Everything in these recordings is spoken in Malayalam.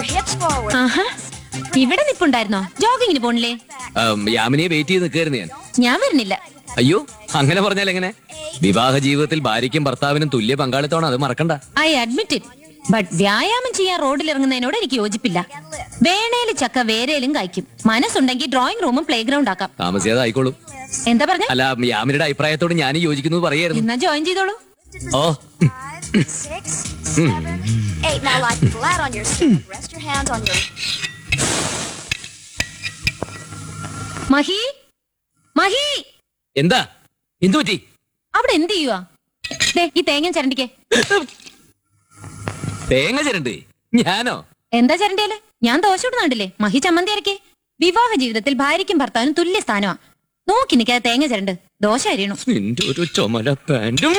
your hips forward. ആഹാ ഇവിടെ നിപ്പുണ്ടായിരുന്നോ ജോഗിങ്ങിന് പോണില്ലേ ഉം, യാമിനിയെ വെയിറ്റ് ചെയ്ത് നിൽക്കായിരുന്നു ഞാൻ ഞാൻ വരുന്നില്ല അയ്യോ അങ്ങനെ പറഞ്ഞാൽ എങ്ങനെ വിവാഹ ജീവിതത്തിൽ ഭാര്യയ്ക്കും ഭർത്താവിനും തുല്യ പങ്കാളിത്തമാണ് അത് മറക്കണ്ട ഐ അഡ്മിറ്റ് ഇറ്റ് ബട്ട് വ്യായാമം ചെയ്യാൻ റോഡിൽ ഇറങ്ങുന്നതിനോട് എനിക്ക് യോജിപ്പില്ല വേണേല് ചക്ക വേരയിലും കായ്ക്കും മനസ്സുണ്ടെങ്കിൽ ഡ്രോയിങ് റൂമും പ്ലേ ഗ്രൗണ്ട് ആക്കാം താമസിയാതെ ആയിക്കോളും എന്താ പറഞ്ഞ അല്ല യാമിനിയുടെ അഭിപ്രായത്തോട് ഞാൻ യോജിക്കുന്നു പറയായിരുന്നു എന്നാ ജോയിൻ ചെയ്തോളൂ ഓ Five, six, seven, eight. Now lie flat on your stomach. Rest your hands on your Mahi Mahi എന്താ എന്തു പറ്റി അവിടെ എന്ത് ചെയ്യുവാ ദേ ഈ തേങ്ങ ചരണ്ടിക്കേ തേങ്ങ ചിരണ്ട് ഞാനോ എന്താ ചരണ്ടിയാല് ഞാൻ ദോശ ഇടുന്നുണ്ടല്ലേ മഹി ചമ്മന്തി അരക്കേ വിവാഹ ജീവിതത്തിൽ ഭാര്യയ്ക്കും ഭർത്താവിനും തുല്യ സ്ഥാനമാ നോക്കി നിൽക്കാതെ തേങ്ങ ചരണ്ട് ദോശ അരിയണു നിന്റെ ഒരു ചുമല പാൻറ്റും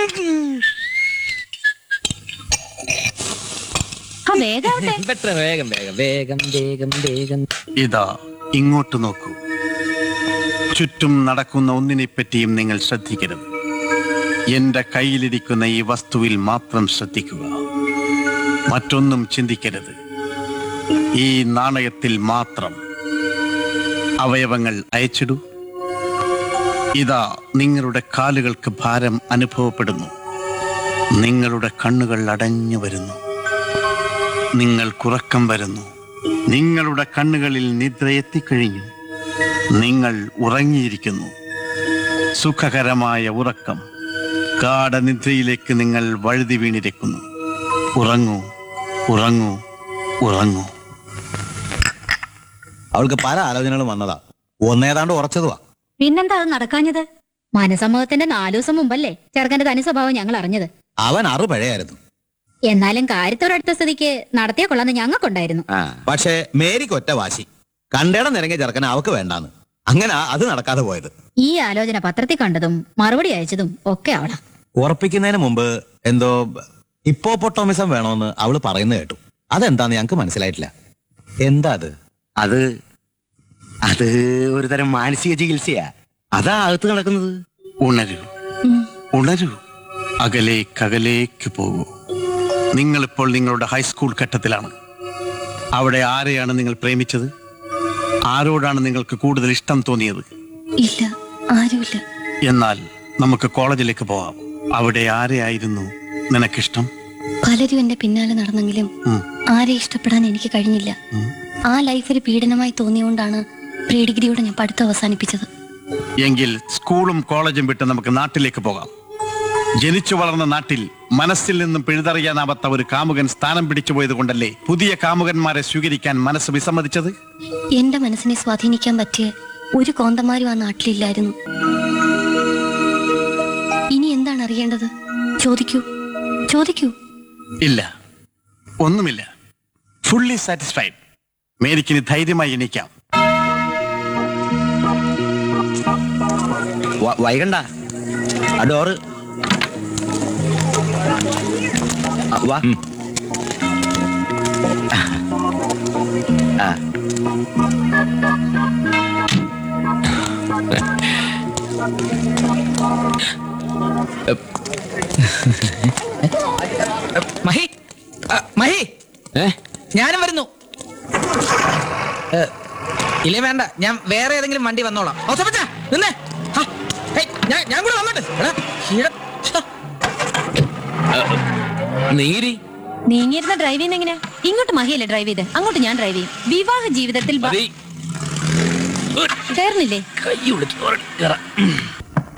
ആ വേഗം ആവട്ടെ എത്ര വേഗം വേഗം വേഗം വേഗം വേഗം ഇതാ ഇങ്ങോട്ട് നോക്കൂ ചുറ്റും നടക്കുന്ന ഒന്നിനെപ്പറ്റിയും നിങ്ങൾ ശ്രദ്ധിക്കരുത് എന്റെ കയ്യിലിരിക്കുന്ന ഈ വസ്തുവിൽ മാത്രം ശ്രദ്ധിക്കുക മറ്റൊന്നും ചിന്തിക്കരുത് ഈ നാണയത്തിൽ മാത്രം അവയവങ്ങൾ അയച്ചിടൂ ഇതാ നിങ്ങളുടെ കാലുകൾക്ക് ഭാരം അനുഭവപ്പെടുന്നു നിങ്ങളുടെ കണ്ണുകൾ അടഞ്ഞു വരുന്നു നിങ്ങൾക്കുറക്കം വരുന്നു നിങ്ങളുടെ കണ്ണുകളിൽ നിദ്ര എത്തിക്കഴിഞ്ഞു നിങ്ങൾ ഉറങ്ങിയിരിക്കുന്നു സുഖകരമായ ഉറക്കം ഗാഠനിദ്രയിലേക്ക് നിങ്ങൾ വഴുതി വീണിരിക്കുന്നു ഉറങ്ങൂ ഉറങ്ങൂ ഉറങ്ങൂ അവൾക്ക് പല ആലോചനകളും വന്നതാ ഒന്നേതാണ്ട് ഉറച്ചതുവാ പിന്നെന്താ അത് നടക്കാഞ്ഞത് മനസമ്മതത്തിന്റെ നാലു ദിവസം മുമ്പല്ലേ ചെറുക്കന്റെ തനി സ്വഭാവം ഞങ്ങൾ അറിഞ്ഞത് അവൻ അറു പഴയായിരുന്നു എന്നാലും കാര്യത്തോടടുത്ത സ്ഥിതിക്ക് നടത്തിയ കൊള്ളാന്ന് ഞങ്ങൾക്കുണ്ടായിരുന്നു പക്ഷേ മേരിക്ക് ഒറ്റ വാശി കണ്ടേടം നിരങ്ങിയ ചെറുക്കൻ അവക്ക് വേണ്ടാന്ന് അങ്ങനെ അത് നടക്കാതെ പോയത് ഈ ആലോചന പത്രത്തിൽ കണ്ടതും മറുപടി അയച്ചതും ഒക്കെ അവളാ ഉറപ്പിക്കുന്നതിന് മുമ്പ് എന്തോ ഇപ്പോപ്പൊട്ടോമിസം വേണോന്ന് അവള് പറയുന്നത് കേട്ടു അതെന്താന്ന് ഞങ്ങക്ക് മനസ്സിലായിട്ടില്ല എന്താ അത് അത് അത് ഒരു തരം മാനസിക ചികിത്സയാ അതാ അകത്ത് നടക്കുന്നത് ഉണരൂ ഉണരൂ അകലേക്കകലേക്ക് പോകൂ നിങ്ങളിപ്പോൾ നിങ്ങളുടെ ഹൈസ്കൂൾ ഘട്ടത്തിലാണ് അവിടെ ആരെയാണ് നിങ്ങൾ പ്രേമിച്ചത് ആരോടാണ് നിങ്ങൾക്ക് കൂടുതൽ ഇഷ്ടം തോന്നിയത് ഇല്ല ആരുമില്ല എന്നാൽ നമുക്ക് കോളേജിലേക്ക് പോവാം അവിടെ ആരെയായിരുന്നു നിനക്കിഷ്ടം പലരും എന്റെ പിന്നാലെ നടന്നെങ്കിലും ഉം. ആരെ ഇഷ്ടപ്പെടാൻ എനിക്ക് കഴിഞ്ഞില്ല ആ ലൈഫ് ഒരു പീഡനമായി തോന്നിയുകൊണ്ടാണ് പ്രീ ഡിഗ്രിയോടെ ഞാൻ പഠിത്തം അവസാനിപ്പിച്ചത് എങ്കിൽ സ്കൂളും കോളേജും വിട്ട് നമുക്ക് നാട്ടിലേക്ക് പോകാം ജനിച്ചു വളർന്ന നാട്ടിൽ മനസ്സിൽ നിന്നും പിഴുതറിയാനാവാത്ത ഒരു കാമുകൻ സ്ഥാനം പിടിച്ചു പോയത് കൊണ്ടല്ലേ പുതിയ കാമുകന്മാരെ സ്വീകരിക്കാൻ മനസ്സ് വിസമ്മതിച്ചത് എന്റെ മനസ്സിനെ സ്വാധീനിക്കാൻ പറ്റിയ ഒരു കോന്തമാരും ആ നാട്ടിലില്ലായിരുന്നു ഇനി എന്താണ് അറിയേണ്ടത് ചോദിക്കൂ ചോദിക്കൂ ഇല്ല ഒന്നുമില്ല ഫുള്ളി സാറ്റിസ്ഫൈഡ് മേരിക്കിന് ധൈര്യമായി എണീക്കാം വ- വൈകണ്ട ആ ഡോറ് ആ, വാ ആ മഹി ആ, മഹി ഏ ഞാനും വരുന്നു ഏ, ഇല്ലേ വേണ്ട ഞാൻ വേറെ ഏതെങ്കിലും വണ്ടി വന്നോളാം ഔസേപ്പച്ചാ, നിന്നേ ആ, ഹേയ്, ഞാൻ ഞാൻ കൂടെ വന്നോട്ടെ എടാ, ഈട, ഛ, നീരി നീങ്ങിയിരുന്ന ഡ്രൈവ് ചെയ്യുന്ന എങ്ങനെ ഇങ്ങോട്ട് മഹിയല്ലേ ഡ്രൈവ് ചെയ്ത് അങ്ങോട്ട് ഞാൻ ഡ്രൈവ് ചെയ്യും വിവാഹ ജീവിതത്തിൽ ബ- മതി കയറുന്നില്ലേ കൈ വിളിച്ചു